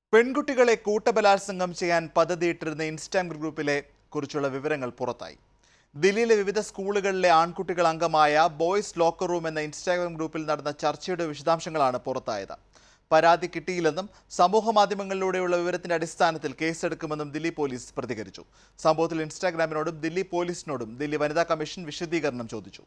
പെൺകുട്ടികളെ കൂട്ടബലാത്സംഗം ചെയ്യാൻ പദ്ധതിയിട്ടിരുന്ന ഇൻസ്റ്റാഗ്രാം ഗ്രൂപ്പിലെ കുറിച്ചുള്ള വിവരങ്ങൾ പുറത്തായി ദില്ലിയിലെ വിവിധ സ്കൂളുകളിലെ ആൺകുട്ടികൾ അംഗമായ ബോയ്സ് ലോക്കർ റൂം എന്ന ഇൻസ്റ്റാഗ്രാം ഗ്രൂപ്പിൽ നടന്ന ചർച്ചയുടെ വിശദാംശങ്ങളാണ് പുറത്തായത് പരാതി കിട്ടിയില്ലെന്നും സമൂഹ മാധ്യമങ്ങളിലൂടെയുള്ള വിവരത്തിന്റെ അടിസ്ഥാനത്തിൽ കേസെടുക്കുമെന്നും ദില്ലി പോലീസ് പ്രതികരിച്ചു സംഭവത്തിൽ ഇൻസ്റ്റാഗ്രാമിനോടും ദില്ലി പോലീസിനോടും ദില്ലി വനിതാ കമ്മീഷൻ വിശദീകരണം ചോദിച്ചു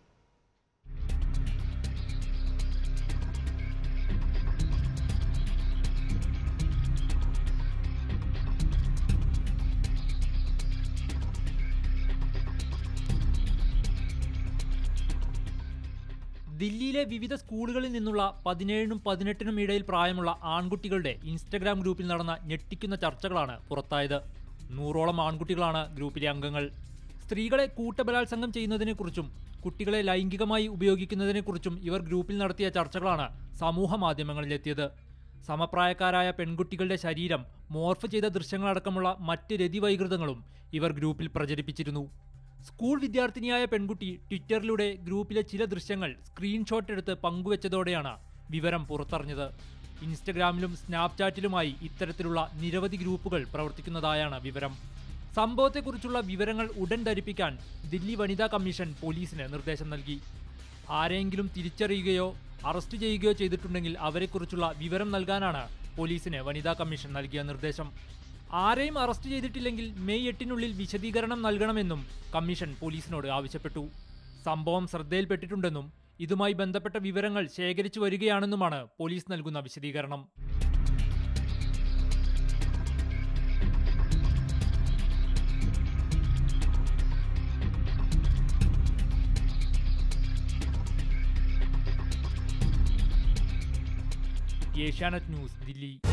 ദില്ലിയിലെ വിവിധ സ്കൂളുകളിൽ നിന്നുള്ള പതിനേഴിനും പതിനെട്ടിനും ഇടയിൽ പ്രായമുള്ള ആൺകുട്ടികളുടെ ഇൻസ്റ്റഗ്രാം ഗ്രൂപ്പിൽ നടന്ന ഞെട്ടിക്കുന്ന ചർച്ചകളാണ് പുറത്തായത് നൂറോളം ആൺകുട്ടികളാണ് ഗ്രൂപ്പിലെ അംഗങ്ങൾ സ്ത്രീകളെ കൂട്ടബലാത്സംഗം ചെയ്യുന്നതിനെക്കുറിച്ചും കുട്ടികളെ ലൈംഗികമായി ഉപയോഗിക്കുന്നതിനെക്കുറിച്ചും ഇവർ ഗ്രൂപ്പിൽ നടത്തിയ ചർച്ചകളാണ് സമൂഹ മാധ്യമങ്ങളിലെത്തിയത് സമപ്രായക്കാരായ പെൺകുട്ടികളുടെ ശരീരം മോർഫ് ചെയ്ത ദൃശ്യങ്ങളടക്കമുള്ള മറ്റ് രതിവൈകൃതങ്ങളും ഇവർ ഗ്രൂപ്പിൽ പ്രചരിപ്പിച്ചിരുന്നു സ്കൂൾ വിദ്യാർത്ഥിനിയായ പെൺകുട്ടി ട്വിറ്ററിലൂടെ ഗ്രൂപ്പിലെ ചില ദൃശ്യങ്ങൾ സ്ക്രീൻഷോട്ട് എടുത്ത് പങ്കുവച്ചതോടെയാണ് വിവരം പുറത്തറിഞ്ഞത് ഇൻസ്റ്റഗ്രാമിലും സ്നാപ്ചാറ്റിലുമായി ഇത്തരത്തിലുള്ള നിരവധി ഗ്രൂപ്പുകൾ പ്രവർത്തിക്കുന്നതായാണ് വിവരം സംഭവത്തെക്കുറിച്ചുള്ള വിവരങ്ങൾ ഉടൻ ധരിപ്പിക്കാൻ ദില്ലി വനിതാ കമ്മീഷൻ പോലീസിന് നിർദ്ദേശം നൽകി ആരെയെങ്കിലും തിരിച്ചറിയുകയോ അറസ്റ്റ് ചെയ്യുകയോ ചെയ്തിട്ടുണ്ടെങ്കിൽ അവരെക്കുറിച്ചുള്ള വിവരം നൽകാനാണ് പോലീസിന് വനിതാ കമ്മീഷൻ നൽകിയ നിർദ്ദേശം ആരെയും അറസ്റ്റ് ചെയ്തിട്ടില്ലെങ്കിൽ മെയ് എട്ടിനുള്ളിൽ വിശദീകരണം നൽകണമെന്നും കമ്മീഷൻ പോലീസിനോട് ആവശ്യപ്പെട്ടു സംഭവം ശ്രദ്ധയിൽപ്പെട്ടിട്ടുണ്ടെന്നും ഇതുമായി ബന്ധപ്പെട്ട വിവരങ്ങൾ ശേഖരിച്ചു വരികയാണെന്നുമാണ് പോലീസ് നൽകുന്ന വിശദീകരണം ഏഷ്യാനെറ്റ് ന്യൂസ് ദില്ലി